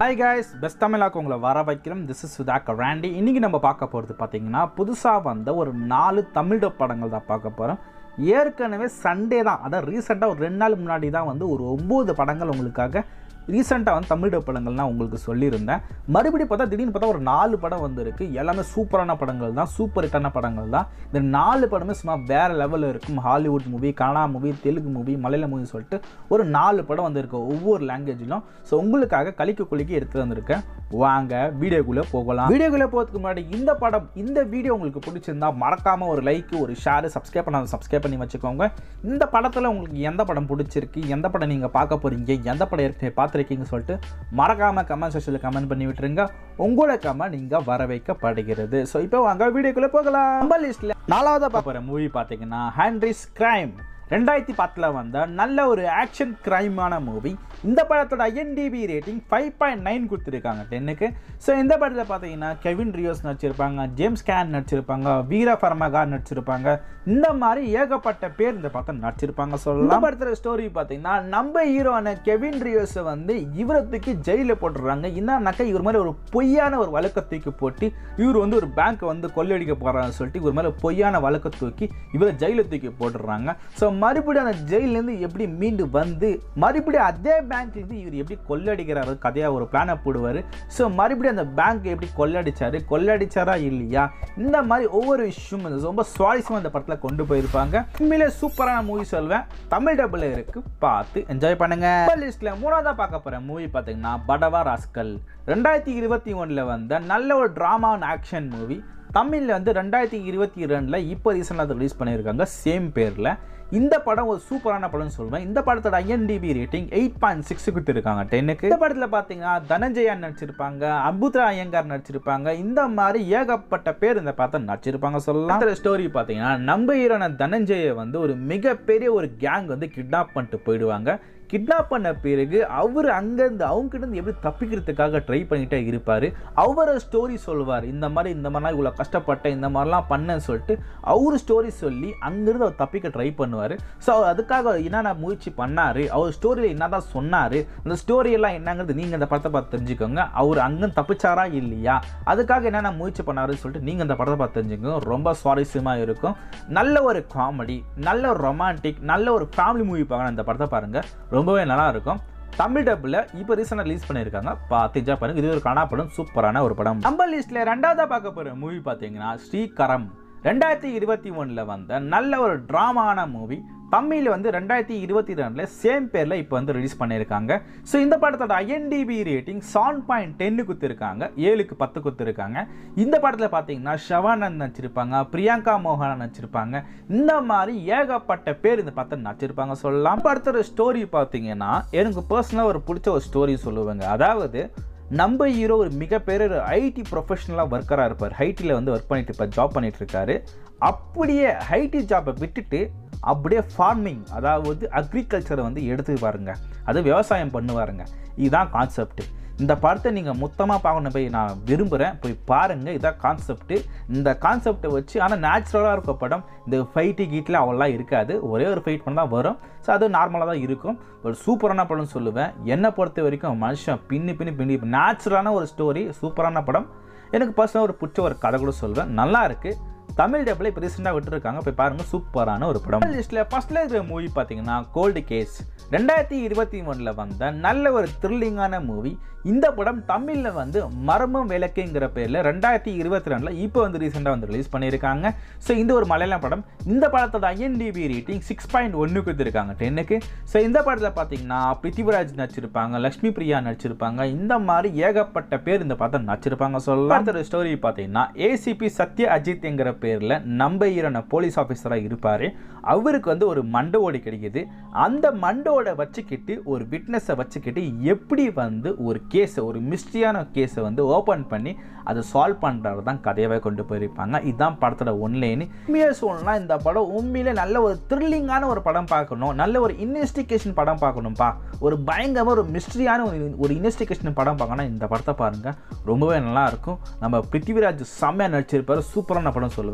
hi guys best தமிழாக்கு உங்களை வர வைக்கிறோம் திஸ் இஸ் சுதாக் ராண்டி இன்றைக்கி நம்ம பார்க்க போகிறது பார்த்தீங்கன்னா புதுசாக வந்த ஒரு நாலு தமிழ் dub படங்கள் தான் பார்க்க போகிறோம் ஏற்கனவே சண்டே தான் அதான் ரீசெண்டாக ஒரு ரெண்டு நாள் முன்னாடி தான் வந்து ஒரு ஒம்பது படங்கள் உங்களுக்காக ரீசெண்டாக வந்து தமிழ் dub படங்கள்லாம் உங்களுக்கு சொல்லியிருந்தேன் மறுபடியும் பார்த்தா திடீர்னு பார்த்தா ஒரு நாலு படம் வந்திருக்கு எல்லாமே சூப்பரான படங்கள் தான் சூப்பர் ஹிட்டான படங்கள் தான் இந்த நாலு படமே சும்மா வேறு லெவலில் இருக்கும் Hollywood movie Kannada movie Telugu movie Malayala movie சொல்லிட்டு ஒரு நாலு படம் வந்திருக்கு ஒவ்வொரு லாங்குவேஜிலும் ஸோ உங்களுக்காக கலிக்க குளிக்க எடுத்து வந்திருக்கேன் வாங்க வீடியோக்குள்ளே போகலாம் வீடியோக்குள்ளே போகிறதுக்கு முன்னாடி இந்த படம் இந்த வீடியோ உங்களுக்கு பிடிச்சிருந்தா மறக்காமல் ஒரு லைக் ஒரு ஷேர் சப்ஸ்கிரைப் பண்ணாத சப்ஸ்கிரைப் பண்ணி வச்சுக்கோங்க இந்த படத்தில் உங்களுக்கு எந்த படம் பிடிச்சிருக்கு எந்த படம் நீங்கள் பார்க்க போகிறீங்க எந்த படம் ஏற்கனவே பார்த்துருக்கீங்கன்னு சொல்லிட்டு மறக்காமல் கமெண்ட் செக்ஷனில் கமெண்ட் பண்ணி விட்டுருங்க உங்களோட கமெண்ட் நீங்கள் வர வைக்கப்படுகிறது ஸோ இப்போ வாங்க வீடியோக்குள்ளே போகலாம் நம்ம லிஸ்ட்டில் நாலாவது பார்க்குற மூவி பார்த்தீங்கன்னா ஹேண்ட்ரிஸ் கிரைம் ரெண்டாயிரத்தி பத்தில் வந்த நல்ல ஒரு ஆக்ஷன் கிரைமான மூவி இந்த படத்தோட IMDb rating five point nine கொடுத்துருக்காங்க டென்னுக்கு ஸோ இந்த படத்தில் பார்த்தீங்கன்னா கெவின் ரியோஸ் நடிச்சிருப்பாங்க ஜேம்ஸ் கேன் நடிச்சிருப்பாங்க வீர ஃபர்மகா நடிச்சிருப்பாங்க இந்த மாதிரி ஏகப்பட்ட பேர் இந்த படத்தை நடிச்சிருப்பாங்க சொல்லலாம் இந்த படத்தில் ஸ்டோரி பார்த்தீங்கன்னா நம்ம ஹீரோன கெவின் ரியோஸை வந்து இவரை தூக்கி ஜெயிலில் போட்டுடுறாங்க என்னன்னாக்கா இவர் மாதிரி ஒரு பொய்யான ஒரு வழக்கை தூக்கி போட்டு இவர் வந்து ஒரு பேங்க்கை வந்து கொள்ளையடிக்க போகிறான்னு சொல்லிட்டு இவர் மேலே பொய்யான வழக்கை தூக்கி இவரை ஜெயிலில் தூக்கி போட்டுடுறாங்க ஸோ மறுபடியும் அந்த ஜெயிலேருந்து எப்படி மீண்டு வந்து மறுபடியும் அதே பேங்க்லேருந்து இவர் எப்படி கொள்ளடிக்கிறாரு கதையாக ஒரு பிளானை போடுவார் ஸோ மறுபடியும் அந்த பேங்க் எப்படி கொள்ளடிச்சாரு கொள்ளடிச்சாரா இல்லையா இந்த மாதிரி ஒவ்வொரு விஷயமும் வந்து ரொம்ப சுவாரஸ்யமாக இந்த படத்தில் கொண்டு போயிருப்பாங்க உண்மையிலே சூப்பரான மூவி சொல்வேன் தமிழ் டபுள் இருக்கு பார்த்து என்ஜாய் பண்ணுங்க லிஸ்ட்டில் மூணாவதாக பார்க்க போகிற மூவி பார்த்தீங்கன்னா படவா ராஸ்கல் ரெண்டாயிரத்தி இருபத்தி ஒன்றில் வந்த நல்ல ஒரு ட்ராமா ஆக்ஷன் மூவி தமிழில் வந்து ரெண்டாயிரத்தி இருபத்தி ரெண்டில் இப்போ ரீசெண்டாக ரிலீஸ் பண்ணியிருக்காங்க சேம் பேரில் இந்த படம் ஒரு சூப்பரான படம்னு சொல்லுவேன் இந்த படத்தோட IMDb rating eight point six கொடுத்துருக்காங்க டென்னுக்கு இந்த படத்தில் பார்த்தீங்கன்னா தனஞ்சயா நடிச்சிருப்பாங்க அபுத்ரா ஐயங்கார் நடிச்சிருப்பாங்க இந்த மாதிரி ஏகப்பட்ட பேர் இந்த படத்தை நடிச்சிருப்பாங்க சொல்லலாம் ஸ்டோரி பார்த்தீங்கன்னா நம்ம ஹீரோன தனஞ்சய வந்து ஒரு மிகப்பெரிய ஒரு கேங் வந்து கிட்னாப் பண்ணிட்டு போயிடுவாங்க கிட்னாப் பண்ண பிறகு அவர் அங்கேருந்து அவங்ககிட்ட இருந்து எப்படி தப்பிக்கிறதுக்காக ட்ரை பண்ணிகிட்டே இருப்பார் அவரை ஸ்டோரி சொல்லுவார் இந்த மாதிரி இந்த மாதிரிலாம் இவ்வளோ கஷ்டப்பட்டேன் இந்த மாதிரிலாம் பண்ணேன்னு சொல்லிட்டு அவர் ஸ்டோரி சொல்லி அங்கேருந்து அவர் தப்பிக்க ட்ரை பண்ணுவார் ஸோ அதுக்காக என்னென்ன முயற்சி பண்ணார் அவர் ஸ்டோரியில் என்ன தான் சொன்னார் அந்த ஸ்டோரியெல்லாம் என்னங்கிறது நீங்கள் இந்த படத்தை பார்த்து தெரிஞ்சுக்கோங்க அவர் அங்கேருந்து தப்பிச்சாரா இல்லையா அதுக்காக என்னென்ன முயற்சி பண்ணாருன்னு சொல்லிட்டு நீங்கள் இந்த படத்தை பார்த்து தெரிஞ்சுக்கோங்க ரொம்ப சுவாரஸ்யமாக இருக்கும் நல்ல ஒரு காமெடி நல்ல ஒரு ரொமான்டிக் நல்ல ஒரு ஃபேமிலி மூவி பார்க்கணும் இந்த படத்தை பாருங்கள் ரொம்பவே நல்லா இருக்கும் தமிழ் டப்பில் இப்போ ரீசெண்டாக ரிலீஸ் பண்ணியிருக்காங்க பார்த்து என்ஜாய் பண்ணுங்க இது ஒரு கனா படம் சூப்பரான ஒரு படம் நம்ம லிஸ்ட்டில் ரெண்டாவதாக பார்க்க போகிற மூவி பார்த்தீங்கன்னா ஸ்ரீகரம் ரெண்டாயிரத்தி இருபத்தி ஒன்றில் வந்த நல்ல ஒரு ட்ராமான மூவி தமிழில் வந்து ரெண்டாயிரத்தி இருபத்தி ரெண்டில் சேம் பேரில் இப்போ வந்து ரிலீஸ் பண்ணியிருக்காங்க ஸோ இந்த படத்தோட ஐஎன்டிபி ரேட்டிங் செவன் பாயிண்ட் டென்னு குத்துருக்காங்க ஏழுக்கு பத்து குத்துருக்காங்க இந்த படத்தில் பார்த்தீங்கன்னா ஷவானந்த் நடிச்சிருப்பாங்க பிரியங்கா மோகனா நடிச்சிருப்பாங்க இந்த மாதிரி ஏகப்பட்ட பேர் இந்த படத்தை நடிச்சிருப்பாங்க சொல்லலாம் படத்தோட ஸ்டோரி பார்த்தீங்கன்னா எனக்கு பர்சனலாக ஒரு பிடிச்ச ஒரு ஸ்டோரி சொல்லுவேங்க அதாவது நம்ம ஹீரோ ஒரு மிகப்பெரிய ஒரு ஐடி ப்ரொஃபஷனலாக ஒர்க்கராக இருப்பார் ஐடியில் வந்து ஒர்க் பண்ணிட்டு இருப்பார் ஜாப் பண்ணிட்டு இருக்காரு அப்படியே ஐடி ஜாப்பை விட்டுட்டு அப்படியே ஃபார்மிங் அதாவது அக்ரிகல்ச்சரை வந்து எடுத்து பாருங்க அது விவசாயம் பண்ணுவாருங்க இதுதான் கான்செப்ட் இந்த படத்தை நீங்கள் மொத்தமாக பார்க்கணும் போய் நான் விரும்புகிறேன் போய் பாருங்கள் இதான் கான்செப்ட்டு இந்த கான்செப்டை வச்சு ஆனால் நேச்சுரலாக இருக்க படம் இந்த ஃபைட்டு கீட்டில் அவ்வளோலாம் இருக்காது ஒரே ஒரு ஃபைட் பண்ண தான் வரும் ஸோ அது நார்மலாக தான் இருக்கும் ஒரு சூப்பரான படம் சொல்லுவேன் என்னை பொறுத்த வரைக்கும் மனுஷன் பின்னி பின்னி பின்னி நேச்சுரலான ஒரு ஸ்டோரி சூப்பரான படம் எனக்கு பர்சனலாக ஒரு பிடிச்ச ஒரு கதை கூட சொல்லுவேன் நல்லா இருக்குது தமிழ் டப்பில் இப்போ ரீசெண்டாக விட்டுருக்காங்க போய் பாருங்கள் சூப்பரான ஒரு படம் லிஸ்ட்டில் ஃபஸ்ட்டில் இருக்கிற மூவி பார்த்தீங்கன்னா கோல்டு கேஸ் ரெண்டாயிரத்தி இருபத்தி ஒன்றில் வந்த நல்ல ஒரு த்ரில்லிங்கான மூவி இந்த படம் தமிழில் வந்து மர்மம் விளக்குங்கிற பேரில் ரெண்டாயிரத்தி இருபத்தி ரெண்டில் இப்போ வந்து ரீசெண்டாக வந்து ரிலீஸ் பண்ணியிருக்காங்க ஸோ இந்த ஒரு மலையாளம் படம் இந்த படத்தோட ஐஎன்டிபி ரேட்டிங் சிக்ஸ் பாயிண்ட் ஒன்று கொடுத்துருக்காங்க டென்னுக்கு ஸோ இந்த படத்தில் பார்த்தீங்கன்னா பிருத்திவிராஜ் நடிச்சிருப்பாங்க லக்ஷ்மி பிரியா நடிச்சிருப்பாங்க இந்த மாதிரி ஏகப்பட்ட பேர் இந்த படத்தை நடிச்சிருப்பாங்க சொல்லலாம் அடுத்த ஸ்டோரி பார்த்தீங்கன்னா ஏசிபி சத்ய அஜித்ங்கிற பேரில் நம்ம ஹீரோன போலீஸ் ஆஃபீஸராக இருப்பார் அவருக்கு வந்து ஒரு மண்டோடு கிடைக்குது அந்த மண்டோட வச்சுக்கிட்டு ஒரு விட்னஸை வச்சுக்கிட்டு எப்படி வந்து ஒரு கேஸை ஒரு மிஸ்ட்ரியான கேஸை வந்து ஓப்பன் பண்ணி அதை சால்வ் பண்ணுறது தான் கதையாகவே கொண்டு போயிருப்பாங்க இதுதான் படத்தோட ஒன்லைனு உண்மையாக சொல்லலாம் இந்த படம் உண்மையிலே நல்ல ஒரு த்ரில்லிங்கான ஒரு படம் பார்க்கணும் நல்ல ஒரு இன்வெஸ்டிகேஷன் படம் பார்க்கணும்ப்பா ஒரு பயங்கரமாக ஒரு மிஸ்ட்ரியான ஒரு ஒரு இன்வெஸ்டிகேஷன் படம் பார்க்கணும் இந்த படத்தை பாருங்கள் ரொம்பவே நல்லா இருக்கும் நம்ம பிருத்திவிராஜ் செம்மையாக நடிச்சிருப்பார் சூப்பரான படம் சொல்லுவேன்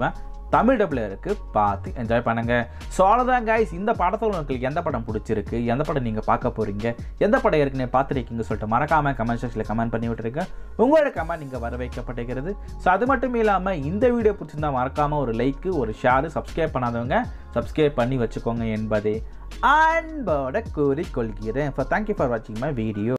தமிழ் டப்பில் இருக்குது பார்த்து என்ஜாய் பண்ணுங்கள் ஸோ அவ்வளோதான் கைஸ் இந்த படத்தில் உங்களுக்கு எந்த படம் பிடிச்சிருக்கு எந்த படம் நீங்கள் பார்க்க போகிறீங்க எந்த படம் ஏற்கனவே பார்த்துருக்கீங்க சொல்லிட்டு மறக்காமல் கமெண்ட் செக்ஷனில் கமெண்ட் பண்ணி விட்டுருங்க உங்களோட கமெண்ட் இங்கே வர வைக்கப்படுகிறது ஸோ அது மட்டும் இல்லாமல் இந்த வீடியோ பிடிச்சிருந்தா மறக்காமல் ஒரு லைக்கு ஒரு ஷேரு சப்ஸ்கிரைப் பண்ணாதவங்க சப்ஸ்கிரைப் பண்ணி வச்சுக்கோங்க என்பதே அன்போட கூறிக்கொள்கிறேன் ஸோ தேங்க்யூ ஃபார் வாட்சிங் மை வீடியோ